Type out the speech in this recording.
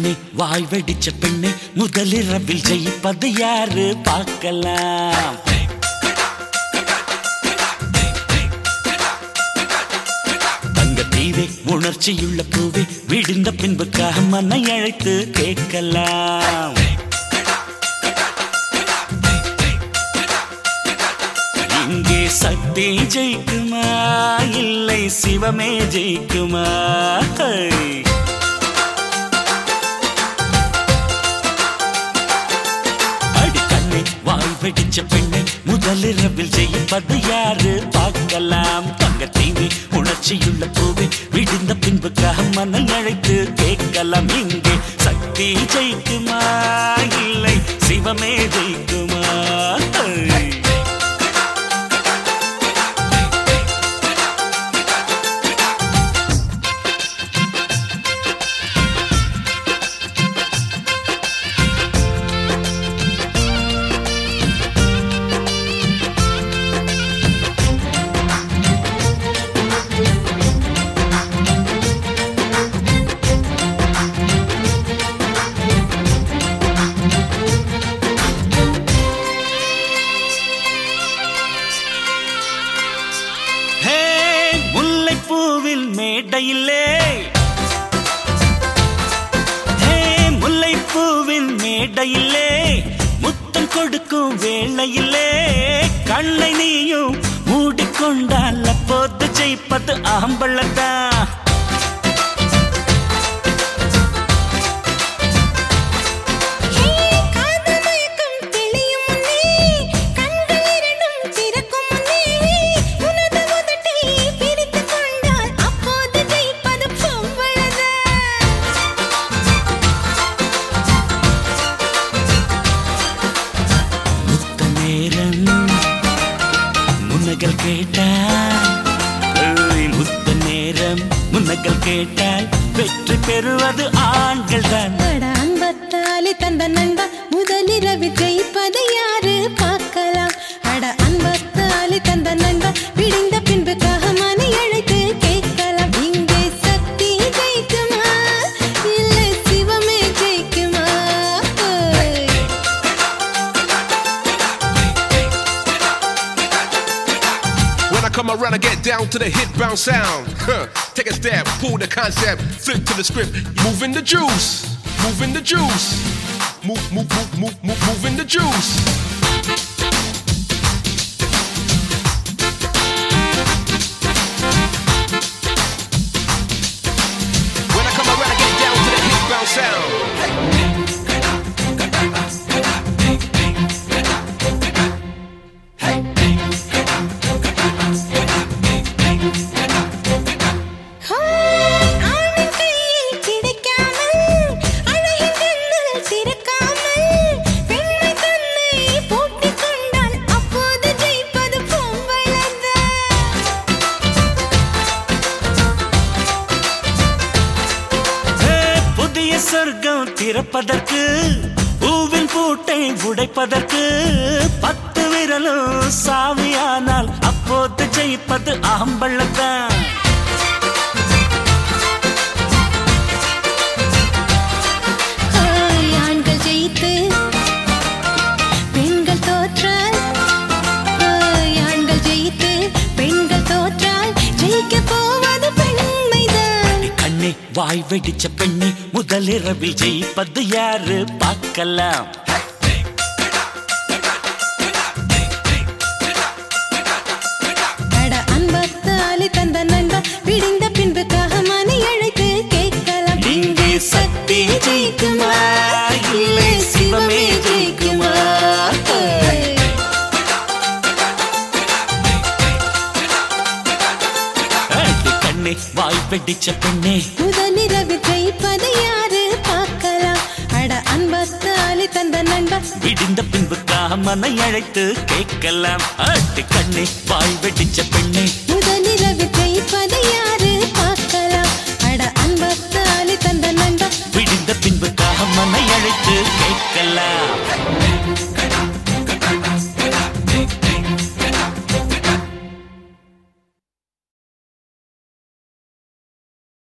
கண்ணே வாய் வெடிச்ச பெண்ணே முதலிரவில் ஜெயிப்பது யாரு பார்க்கலாம் தங்க தீவே உணர்ச்சியுள்ள பூவே விடிந்த பின்புக்காக மனை அழைத்து கேட்கலாம் இங்கே சக்தி ஜெயிக்குமா இல்லை சிவமே ஜெயிக்குமா ஹை. அடி கண்ணே வாய் வெடிச்ச பெண்ணை முதலிரவில் ஜெயிப்பது யாரு பார்க்கலாம் தங்க தீவி உணர்ச்சியுள்ள பூவே விடிந்த பின்புக்காக மனை அழைத்து கேட்கலாம் இங்கே சக்தி ஜெயிக்குமா இல்லை சிவமே ஜெயிக்குமா ஹை. ஹே முல்லைப்பூவில் மேடையிலே ஹே முல்லைப்பூவின் மேடையிலே முத்தம் கொடுக்கும் வேளையிலே கண்ணை நீயும் மூடிக்கொண்டால் அப்போது ஜெயிப்பது ஆம்பளதான் காதல் மயக்கம் தெளியும் முன்னே கண்கள் இரண்டும் திறக்கும் முன்னே உனது உதட்டை பிடித்துக் கொண்டால் அப்போது ஜெயிப்பது பொம்பளதான் முத்த நேரம் முன்னகள் கேட்டால் ஏய், முத்த நேரம் முன்னகள் கேட்டால் வெற்றி பெறுவது ஆண்கள் தான் அட அன்பத்தாலே தந்த நண்பா முதலிரவு ஜெயிப்பதை யாரு பார்க்கலாம் அட அன்பத்தாலே தந்த நண்பா விடிந்த பின்பு மனை அழைத்து கேட்கலாம் இங்கே சக்தி ஜெயிக்குமா இல்லை சிவமே ஜெயிக்குமா ஓய். When I come around, I get down to the hit bounce sound. Huh. Take a step, pull the concept, flip to the script, moving the juice, moving the juice, move, move, move, move, move, moving the juice. When I come around, I get down to the hit bounce sound. Hi, ஆணின் கையில் கிடைக்காமல், அழகின் கண்ணில் சிறக்காமல், பெண்மை தன்னை பூட்டிக் கொண்டால் அப்போது ஜெயிப்பது பொம்பளைதான். ஏ, புதிய சொர்க்கம் திறப்பதற்கு பூவின் பூட்டை உடைப்பதற்கு பத்து விரலும் சாமியானால் அப்போது ஜெயிப்பது ஆம்பள்ளத்தான் ஹாய், ஆண்கள் ஜெயித்து பெண்கள் தோற்றால் ஹாய், ஆண்கள் ஜெயித்து பெண்கள் தோற்றால் ஜெயிக்க போவது பெண்மைதான் கண்ணே வாய் வெடிச்ச பெண்ணே முதலிரவில் ஜெயிப்பது யாரு பார்க்கலாம் அட அன்பத்தாலே தந்த நண்பா விடிந்த பின்பு மனை அழைத்து கேட்கலாம் இங்கே சக்தி ஜெயிக்குமா இல்லை சிவமே ஜெயிக்குமா அடி கண்ணே வாய் வெடிச்ச பெண்ணே முதலிரவு ஜெயிப்பதை யாரு பார்க்கலாம் அட அன்பத்தாலே தந்த நண்பா விடிந்த பின்பு காமனை அழைத்து கேட்கலாம் அடி கண்ணே வாய் வெடிச்ச பெண்ணே முதலிரவு ஜெயிப்பதை யாரு பார்க்கலாம் அட அன்பத்தாலே தந்த நண்பா விடிந்த பின்பு காமனை அழைத்து கேட்கலாம்